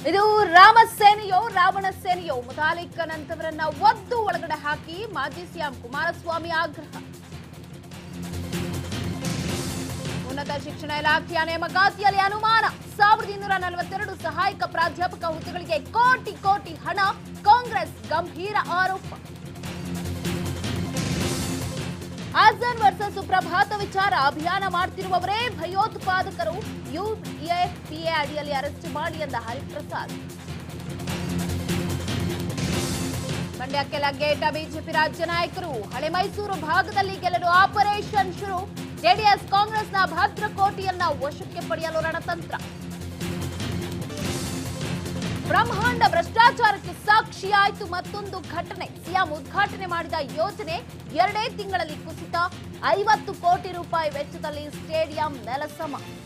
ಇದು ರಾಮ ಸೇನೆಯೋ ರಾವಣ ಸೇನೆಯೋ ಮುತಾಲಿಕ್ ಅನಂತವರನ್ನ ಒದ್ದು ಒಳಗಡೆ ಹಾಕಿ ಮಾಜಿ ಸಿಎಂ ಕುಮಾರಸ್ವಾಮಿ ಆಗ್ರಹ ಉನ್ನತ ಶಿಕ್ಷಣ ಇಲಾಖೆಯ ನೇಮಕಾತಿಯಲ್ಲಿ ಅನುಮಾನ ಸಾವಿರದ ಇನ್ನೂರ ನಲವತ್ತೆರಡು ಸಹಾಯಕ ಪ್ರಾಧ್ಯಾಪಕ ಹುದ್ದೆಗಳಿಗೆ ಕೋಟಿ ಕೋಟಿ ಹಣ ಕಾಂಗ್ರೆಸ್ ಗಂಭೀರ ಆರೋಪ ಆಜಾನ್ ವರ್ಸಸ್ ಸುಪ್ರಭಾತ ವಿಚಾರ ಅಭಿಯಾನ ಮಾಡ್ತಿರುವವರೇ ಭಯೋತ್ಪಾದಕರು ಯುಎಫ್ಪಿಎ ಅಡಿಯಲ್ಲಿ ಅರೆಸ್ಟ್ ಮಾಡಿ ಎಂದ ಹರಿಪ್ರಸಾದ್ ಮಂಡ್ಯಕ್ಕೆ ಲಗ್ಗೇಟ ಬಿಜೆಪಿ ರಾಜ್ಯ ನಾಯಕರು ಹಳೆ ಮೈಸೂರು ಭಾಗದಲ್ಲಿ ಗೆಲ್ಲಲು ಆಪರೇಷನ್ ಶುರು ಜೆಡಿಎಸ್ ಕಾಂಗ್ರೆಸ್ನ ಭದ್ರಕೋಟೆಯನ್ನ ವಶಕ್ಕೆ ಪಡೆಯಲು ರಣತಂತ್ರ ಬ್ರಹ್ಮಾಂಡ ಭ್ರಷ್ಟಾಚಾರಕ್ಕೆ ಸಾಕ್ಷಿಯಾಯಿತು ಮತ್ತೊಂದು ಘಟನೆ ಸಿಎಂ ಉದ್ಘಾಟನೆ ಮಾಡಿದ ಯೋಜನೆ ಎರಡೇ ತಿಂಗಳಲ್ಲಿ ಕುಸಿತ ಐವತ್ತು ಕೋಟಿ ರೂಪಾಯಿ ವೆಚ್ಚದಲ್ಲಿ ಸ್ಟೇಡಿಯಂ ನೆಲಸಮ